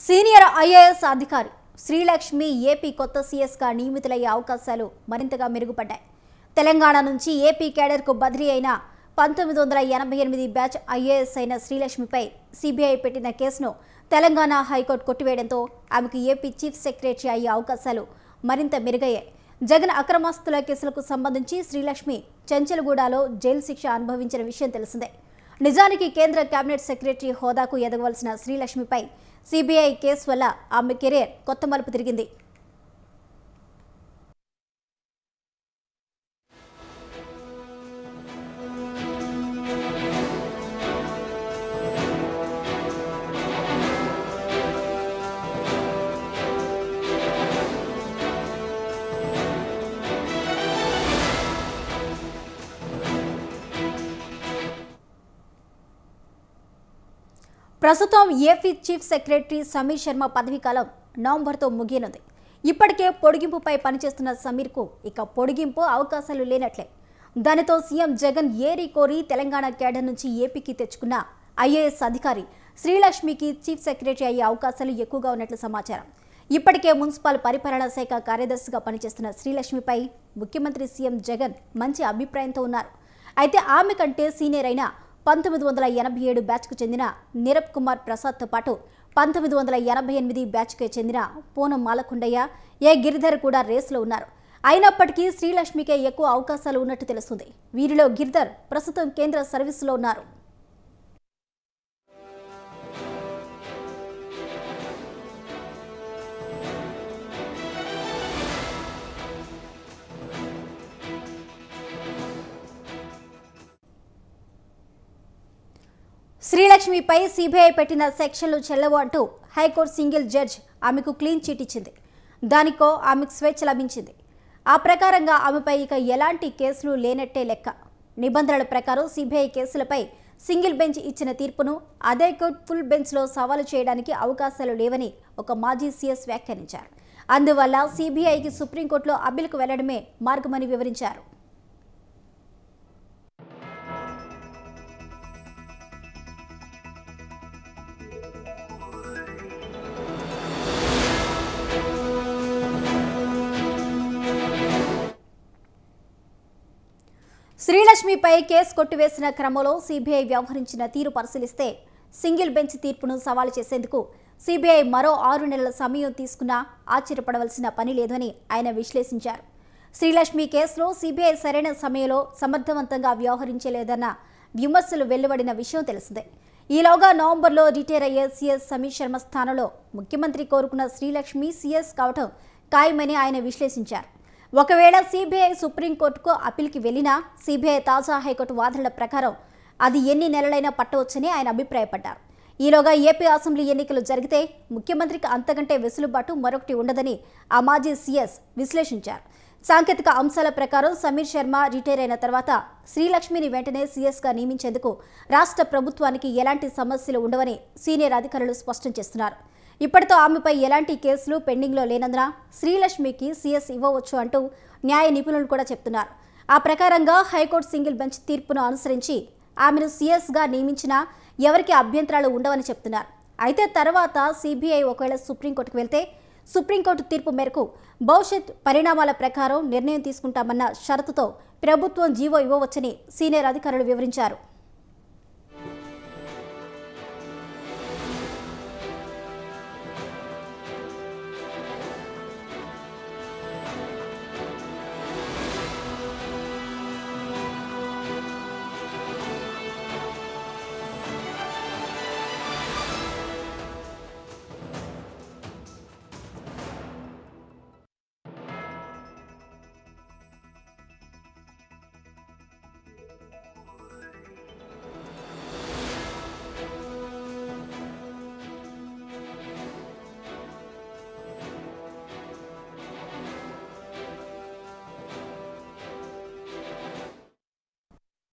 senior IAS అధికారి Srilakshmi AP కొత్త సీఎస్గా నియమితులయ్యే అవకాశాలు మరింతగా మెరుగుపడ్డాయి తెలంగాణ నుంచి ఏపీ కేడర్కు బదిలీ అయిన పంతొమ్మిది వందల ఎనభై ఎనిమిది బ్యాచ్ ఐఏఎస్ అయిన శ్రీలక్ష్మిపై సిబిఐ పెట్టిన కేసును తెలంగాణ హైకోర్టు కొట్టివేయడంతో ఆమెకు ఏపీ చీఫ్ సెక్రటరీ అయ్యే అవకాశాలు మరింత మెరుగయ్యాయి జగన్ అక్రమాస్తుల కేసులకు సంబంధించి శ్రీలక్ష్మి చెంచల్గూడలో జైలు శిక్ష అనుభవించిన విషయం తెలిసిందే నిజానికి కేంద్ర కేబినెట్ సెక్రటరీ హోదాకు ఎదగవలసిన శ్రీలక్ష్మిపై సిబిఐ కేసు వల్ల ఆమె కెరీర్ కొత్త మలుపు తిరిగింది ప్రస్తుతం AP chief secretary Sameer Sharma పదవీ కాలం నవంబర్తో ముగియనుంది ఇప్పటికే పొడిగింపుపై పనిచేస్తున్న సమీర్కు ఇక పొడిగింపు అవకాశాలు లేనట్లే దానితో సీఎం జగన్ ఏరి కోరి తెలంగాణ కేడర్ నుంచి ఏపీకి తెచ్చుకున్న ఐఏఎస్ అధికారి శ్రీలక్ష్మికి చీఫ్ సెక్రటరీ అయ్యే అవకాశాలు ఎక్కువగా ఉన్నట్లు సమాచారం ఇప్పటికే మున్సిపల్ పరిపాలనా శాఖ కార్యదర్శిగా పనిచేస్తున్న శ్రీలక్ష్మిపై ముఖ్యమంత్రి సీఎం జగన్ మంచి అభిప్రాయంతో ఉన్నారు అయితే ఆమె కంటే సీనియర్ అయిన పంతొమ్మిది వందల ఎనభై ఏడు బ్యాచ్కు చెందిన నీరబ్ కుమార్ ప్రసాద్తో పాటు పంతొమ్మిది వందల ఎనభై ఎనిమిది బ్యాచ్కి చెందిన పూనం మాలకొండయ్య ఏ గిరిధర్ కూడా రేసులో ఉన్నారు అయినప్పటికీ శ్రీలక్ష్మికే ఎక్కువ అవకాశాలు ఉన్నట్టు తెలుస్తుంది వీరిలో గిరిధర్ ప్రస్తుతం కేంద్ర సర్వీసులో ఉన్నారు శ్రీలక్ష్మిపై సిబిఐ పెట్టిన సెక్షన్లు చెల్లవు అంటూ హైకోర్టు సింగిల్ జడ్జ్ ఆమెకు క్లీన్ చిట్ ఇచ్చింది దానికో ఆమెకు స్వేచ్ఛ లభించింది ఆ ప్రకారంగా ఆమెపై ఇక ఎలాంటి కేసులు లేనట్టే లెక్క నిబంధనల ప్రకారం సిబిఐ కేసులపై సింగిల్ బెంచ్ ఇచ్చిన తీర్పును అదే కోర్టు ఫుల్ బెంచ్లో సవాలు చేయడానికి అవకాశాలు లేవని ఒక మాజీ సీఎస్ వ్యాఖ్యానించారు అందువల్ల సిబిఐకి సుప్రీంకోర్టులో అప్పీల్కు వెళ్లడమే మార్గమని వివరించారు శ్రీలక్ష్మిపై కేసు కొట్టివేసిన క్రమంలో సిబిఐ వ్యవహరించిన తీరు పరిశీలిస్తే సింగిల్ బెంచ్ తీర్పును సవాలు చేసేందుకు సిబిఐ మరో ఆరు నెలల సమయం తీసుకున్నా ఆశ్చర్యపడవలసిన పని లేదని ఆయన విశ్లేషించారు శ్రీలక్ష్మి కేసులో సిబిఐ సరైన సమయంలో సమర్థవంతంగా వ్యవహరించలేదన్న విమర్శలు వెలువడిన విషయం తెలిసిందే ఈలోగా నవంబర్లో రిటైర్ అయ్యే సీఎస్ సమీర్ శర్మ స్థానంలో ముఖ్యమంత్రి కోరుకున్న శ్రీలక్ష్మి సీఎస్ కావటం ఖాయమని ఆయన విశ్లేషించారు ఒకవేళ సిబిఐ సుప్రీంకోర్టుకు అప్పీల్కి వెళ్ళినా సిబిఐ తాజా హైకోర్టు వాదనల ప్రకారం అది ఎన్ని నెలలైనా పట్టవచ్చని ఆయన అభిప్రాయపడ్డారు ఈలోగా ఏపీ అసెంబ్లీ ఎన్నికలు జరిగితే ముఖ్యమంత్రికి అంతకంటే వెసులుబాటు మరొకటి ఉండదని ఆ మాజీ సీఎస్ విశ్లేషించారు సాంకేతిక అంశాల ప్రకారం సమీర్ శర్మ రిటైర్ అయిన తర్వాత శ్రీలక్ష్మిని వెంటనే సీఎస్గా నియమించేందుకు రాష్ట్ర ప్రభుత్వానికి ఎలాంటి సమస్యలు ఉండవని సీనియర్ అధికారులు స్పష్టం చేస్తున్నారు ఇప్పటితో ఆమెపై ఎలాంటి కేసులు పెండింగ్లో లేనందున శ్రీలక్ష్మికి సీఎస్ ఇవ్వవచ్చు అంటూ న్యాయ నిపుణులు కూడా చెప్తున్నారు ఆ ప్రకారంగా హైకోర్టు సింగిల్ బెంచ్ తీర్పును అనుసరించి ఆమెను సీఎస్గా నియమించినా ఎవరికి అభ్యంతరాలు ఉండవని చెప్తున్నారు అయితే తర్వాత సిబిఐ ఒకవేళ సుప్రీంకోర్టుకు వెళ్తే సుప్రీంకోర్టు తీర్పు మేరకు భవిష్యత్ పరిణామాల ప్రకారం నిర్ణయం తీసుకుంటామన్న షరతుతో ప్రభుత్వం జీవో ఇవ్వవచ్చని సీనియర్ అధికారులు వివరించారు